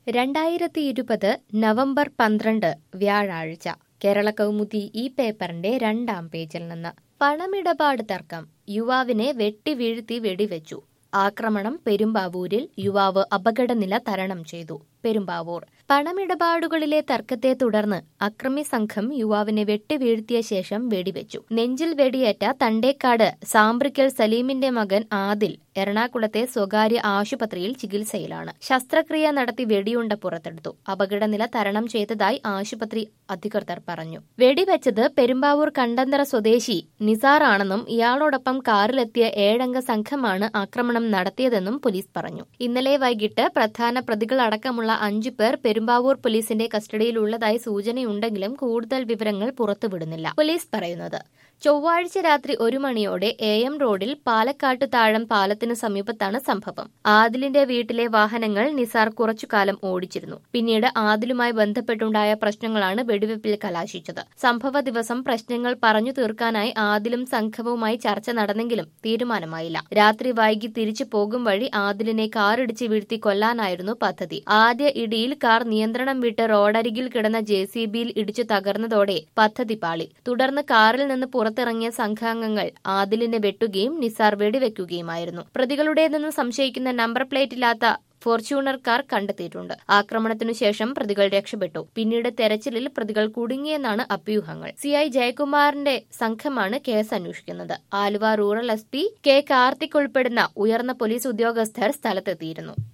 രണ്ടായിരത്തി ഇരുപത് നവംബർ പന്ത്രണ്ട് വ്യാഴാഴ്ച കേരള കൗമുദി ഈ പേപ്പറിന്റെ രണ്ടാം പേജിൽ നിന്ന് പണമിടപാട് തർക്കം യുവാവിനെ വെട്ടിവീഴ്ത്തി വെടിവെച്ചു ആക്രമണം പെരുമ്പാവൂരിൽ യുവാവ് അപകടനില തരണം ചെയ്തു പെരുമ്പാവൂർ പണമിടപാടുകളിലെ തർക്കത്തെ തുടർന്ന് അക്രമി സംഘം യുവാവിനെ വെട്ടിവീഴ്ത്തിയ ശേഷം വെടിവെച്ചു നെഞ്ചിൽ വെടിയേറ്റ തണ്ടേക്കാട് സാമ്പ്രിക്കൽ സലീമിന്റെ മകൻ ആദിൽ എറണാകുളത്തെ സ്വകാര്യ ആശുപത്രിയിൽ ചികിത്സയിലാണ് ശസ്ത്രക്രിയ നടത്തി വെടിയുണ്ട പുറത്തെടുത്തു അപകടനില തരണം ചെയ്തതായി ആശുപത്രി അധികൃതർ പറഞ്ഞു വെടിവെച്ചത് പെരുമ്പാവൂർ കണ്ടന്തറ സ്വദേശി നിസാർ ആണെന്നും ഇയാളോടൊപ്പം കാറിലെത്തിയ ഏഴംഗ സംഘമാണ് ആക്രമണം നടത്തിയതെന്നും പോലീസ് പറഞ്ഞു ഇന്നലെ വൈകിട്ട് പ്രധാന പ്രതികളടക്കമുള്ള അഞ്ചു പേർ പെരുമ്പാവൂർ പോലീസിന്റെ കസ്റ്റഡിയിലുള്ളതായി സൂചനയുണ്ടെങ്കിലും കൂടുതൽ വിവരങ്ങൾ പുറത്തുവിടുന്നില്ല പോലീസ് പറയുന്നത് ചൊവ്വാഴ്ച രാത്രി ഒരു മണിയോടെ എ എം റോഡിൽ പാലക്കാട്ട് താഴം പാലത്തിനു സമീപത്താണ് സംഭവം ആദിലിന്റെ വീട്ടിലെ വാഹനങ്ങൾ നിസാർ കുറച്ചുകാലം ഓടിച്ചിരുന്നു പിന്നീട് ആദിലുമായി ബന്ധപ്പെട്ടുണ്ടായ പ്രശ്നങ്ങളാണ് വെടിവെപ്പിൽ കലാശിച്ചത് സംഭവ ദിവസം പ്രശ്നങ്ങൾ പറഞ്ഞു തീർക്കാനായി ആദിലും സംഘവുമായി ചർച്ച നടന്നെങ്കിലും തീരുമാനമായില്ല രാത്രി വൈകി തിരിച്ചു പോകും വഴി ആദിലിനെ കാറിടിച്ച് വീഴ്ത്തി കൊല്ലാനായിരുന്നു പദ്ധതി ആദ്യ ഇടിയിൽ കാർ നിയന്ത്രണം വിട്ട് റോഡരികിൽ കിടന്ന ജെ സി ബിയിൽ ഇടിച്ചു തകർന്നതോടെ പദ്ധതി പാളി തുടർന്ന് കാറിൽ നിന്ന് പുറത്തിറങ്ങിയ സംഘാംഗങ്ങൾ ആദിലിനെ വെട്ടുകയും നിസാർ വെടിവെക്കുകയുമായിരുന്നു പ്രതികളുടേതെന്ന് സംശയിക്കുന്ന നമ്പർ പ്ലേറ്റില്ലാത്ത ഫോർച്യൂണർ കാർ കണ്ടെത്തിയിട്ടുണ്ട് ആക്രമണത്തിനു ശേഷം പ്രതികൾ രക്ഷപ്പെട്ടു പിന്നീട് തെരച്ചിലിൽ പ്രതികൾ കുടുങ്ങിയെന്നാണ് അഭ്യൂഹങ്ങൾ സിഐ ജയകുമാറിന്റെ സംഘമാണ് കേസ് അന്വേഷിക്കുന്നത് Aluva rural S P K Karthik ഉൾപ്പെടുന്ന ഉയർന്ന പോലീസ് ഉദ്യോഗസ്ഥർ സ്ഥലത്തെത്തിയിരുന്നു